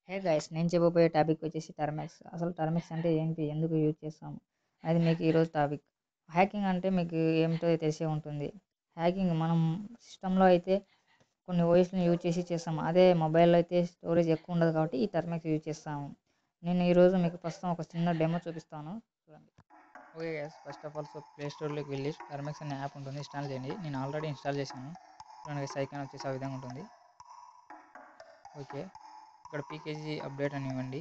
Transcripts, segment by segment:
hey guys నేను చెప్పబోయే topic వచ్చేసి టర్మెక్స్ అసలు టర్మెక్స్ అంటే ఏంటి ఎందుకు యూజ్ చేస్తాము అది మీకు ఈరోజు టాపిక్ హ్యాకింగ్ అంటే మీకు ఏమిటో తెలిసే ఉంటుంది హ్యాకింగ్ మనం సిస్టంలో అయితే కొన్ని ఓఎస్ని యూజ్ చేసి చేస్తాము అదే మొబైల్లో అయితే స్టోరేజ్ ఎక్కువ ఉండదు కాబట్టి ఈ టర్మెక్స్ యూజ్ చేస్తాము నేను ఈరోజు మీకు ప్రస్తుతం ఒక చిన్న డెమో చూపిస్తాను చూడండి okay guys first of all so play స్టోర్లోకి వెళ్ళి టర్మెక్స్ అనే యాప్ ఉంటుంది ఇన్స్టాల్ చేయండి నేను ఆల్రెడీ ఇన్స్టాల్ చేశాను చూడండి సైకాన్ వచ్చేసి ఆ విధంగా ఉంటుంది ఓకే ఇక్కడ పీకేజీ అప్డేట్ అని ఇవ్వండి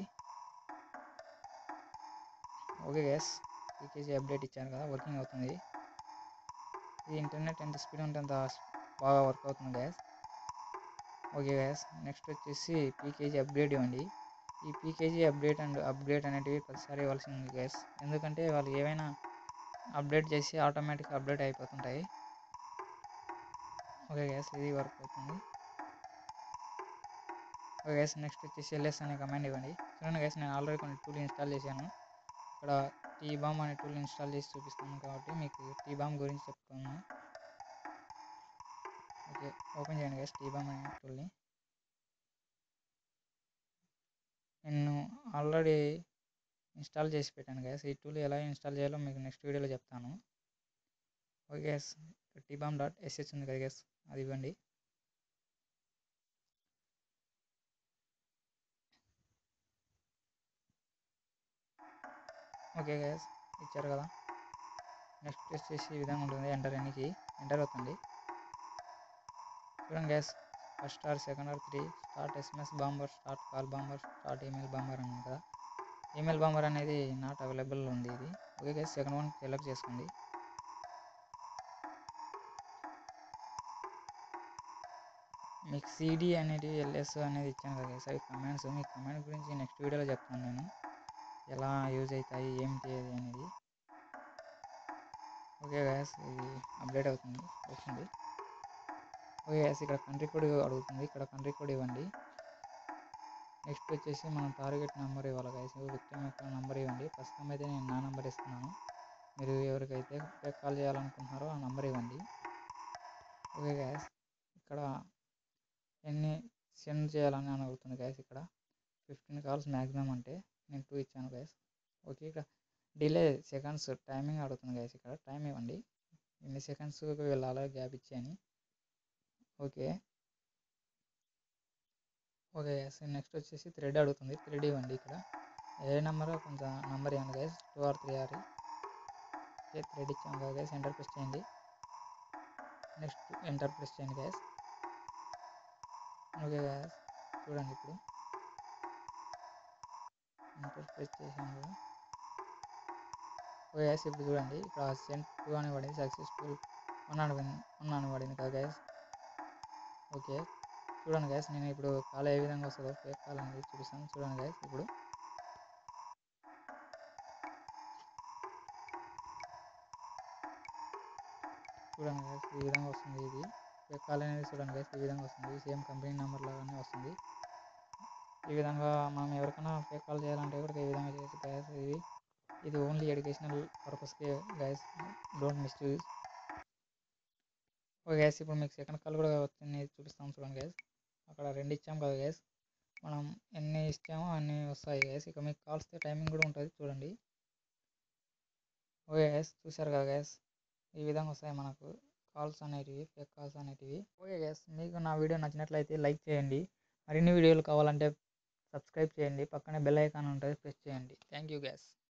ఓకే గ్యాస్ పీకేజీ అప్డేట్ ఇచ్చాను కదా వర్కింగ్ అవుతుంది ఇది ఇంటర్నెట్ ఎంత స్పీడ్ ఉంటే అంత బాగా వర్క్ అవుతుంది గ్యాస్ ఓకే గ్యాస్ నెక్స్ట్ వచ్చేసి పీకేజీ అప్డేట్ ఇవ్వండి ఈ పీకేజీ అప్డేట్ అండ్ అప్డేట్ అనేటివి ప్రతిసారి ఇవ్వాల్సింది గ్యాస్ ఎందుకంటే వాళ్ళు ఏవైనా అప్డేట్ చేసి ఆటోమేటిక్గా అప్డేట్ అయిపోతుంటాయి ఓకే గ్యాస్ ఇది వర్క్ అవుతుంది ఓకే గ్యాస్ నెక్స్ట్ వచ్చేసి ఎల్ఎస్ అనే కమాండ్ ఇవ్వండి చూడండి గ్యాస్ నేను ఆల్రెడీ కొన్ని టూల్ ఇన్స్టాల్ చేశాను ఇక్కడ టీ బామ్ అనే టూల్ ఇన్స్టాల్ చేసి చూపిస్తాను కాబట్టి మీకు టీ బామ్ గురించి చెప్తున్నాను ఓకే ఓపెన్ చేయండి గ్యాస్ టీ బామ్ అనే టూల్ని నేను ఆల్రెడీ ఇన్స్టాల్ చేసి పెట్టాను గ్యాస్ ఈ టూల్ ఎలా ఇన్స్టాల్ చేయాలో మీకు నెక్స్ట్ వీడియోలో చెప్తాను okay guys T bomb dot SH ఉంది కదా గ్యాస్ అది ఇవ్వండి ఓకే గ్యాస్ ఇచ్చారు కదా నెక్స్ట్ వచ్చేసి ఈ విధంగా ఉంటుంది ఎంటర్ ఎన్నికి ఎంటర్ అవుతుంది చూడండి guys first or second or three start SMS bomber start call bomber start email bomber అని కదా ఈమెయిల్ బాంబర్ అనేది నాట్ అవైలబుల్ ఉంది ఇది okay guys second one select చేసుకోండి మీకు సిడి అనేది ఎల్ఎస్ అనేది ఇచ్చాను కదా గ్యాస్ అవి కమాండ్స్ మీ కమాండ్ గురించి నెక్స్ట్ వీడియోలో చెప్తాను నేను ఎలా యూజ్ అవుతాయి ఏమిటి అది అనేది ఓకే గ్యాస్ ఇది అప్డేట్ అవుతుంది వస్తుంది ఓకే గ్యాస్ ఇక్కడ కంట్రీ కోడ్ అడుగుతుంది ఇక్కడ కంట్రీ కోడ్ ఇవ్వండి నెక్స్ట్ వచ్చేసి మనం టార్గెట్ నెంబర్ ఇవ్వాలి గ్యాస్ విక్టిమ్ యొక్క నెంబర్ ఇవ్వండి ప్రస్తుతం అయితే నేను నా నెంబర్ ఇస్తున్నాను మీరు ఎవరికైతే ఫేక్ కాల్ చేయాలనుకుంటున్నారో ఆ నెంబర్ ఇవ్వండి ఓకే గ్యాస్ ఇక్కడ ఎన్ని సెండ్ చేయాలని అని అడుగుతుంది గ్యాస్ ఇక్కడ ఫిఫ్టీన్ కాల్స్ మ్యాక్సిమం అంటే నేను టూ ఇచ్చాను గ్యాస్ ఓకే ఇక్కడ డిలే సెకండ్స్ టైమింగ్ అడుగుతుంది గ్యాస్ ఇక్కడ టైం ఇవ్వండి ఎన్ని సెకండ్స్ వెళ్ళాలో గ్యాప్ ఇచ్చాను ఓకే ఓకే గ్యాస్ నెక్స్ట్ వచ్చేసి థ్రెడ్ అడుగుతుంది థ్రెడ్ ఇవ్వండి ఇక్కడ ఏ నెంబర్ కొంచెం నెంబర్ ఇవ్వండి guys two or three or okay thread ఇచ్చాము కదా గ్యాస్ ఎంటర్ ప్రెస్ చేయండి నెక్స్ట్ ఎంటర్ ప్రెస్ చేయండి గ్యాస్ ఓకే గ్యాస్ చూడండి ఇప్పుడు ఎంటర్ ప్రెస్ చేసాను కదా ఓకే గ్యాస్ ఇప్పుడు చూడండి ఇక్కడ సెంట్ టూ అని పడింది సక్సెస్ఫుల్ వన్ అని వన్ అని పడింది కదా గ్యాస్ ఓకే చూడండి గ్యాస్ నేను ఇప్పుడు కాల్ ఏ విధంగా వస్తుందో ఫేక్ కాల్ అనేది చూపిస్తాను చూడండి గ్యాస్ ఇప్పుడు చూడండి గ్యాస్ ఈ విధంగా వస్తుంది ఇది ఫేక్ కాల్ అనేది చూడండి గ్యాస్ ఈ విధంగా వస్తుంది సేమ్ కంపెనీ నెంబర్ లాగానే వస్తుంది ఈ విధంగా మనం ఎవరికైనా ఫేక్ కాల్ చేయాలంటే కూడా ఈ విధంగా చేయొచ్చు గ్యాస్ ఇది ఇది ఓన్లీ ఎడ్యుకేషనల్ పర్పస్కే guys don't misuse okay guys ఇప్పుడు మీకు సెకండ్ కాల్ కూడా వచ్చింది చూపిస్తాం చూడండి గ్యాస్ అక్కడ రెండు ఇచ్చాం కదా గ్యాస్ మనం ఎన్ని ఇచ్చామో అన్ని వస్తాయి గ్యాస్ ఇక మీకు కాల్స్ టైమింగ్ కూడా ఉంటుంది చూడండి ఓకే గ్యాస్ చూసారు కదా గ్యాస్ ఈ విధంగా వస్తాయి మనకు కాల్స్ అనేటివి ఫేక్ కాల్స్ అనేటివి ఓకే గ్యాస్ మీకు నా వీడియో నచ్చినట్లయితే లైక్ చేయండి మరిన్ని వీడియోలు కావాలంటే సబ్స్క్రైబ్ చేయండి పక్కనే బెల్ ఐకాన్ ఉంటుంది ప్రెస్ చేయండి థ్యాంక్ యూ గ్యాస్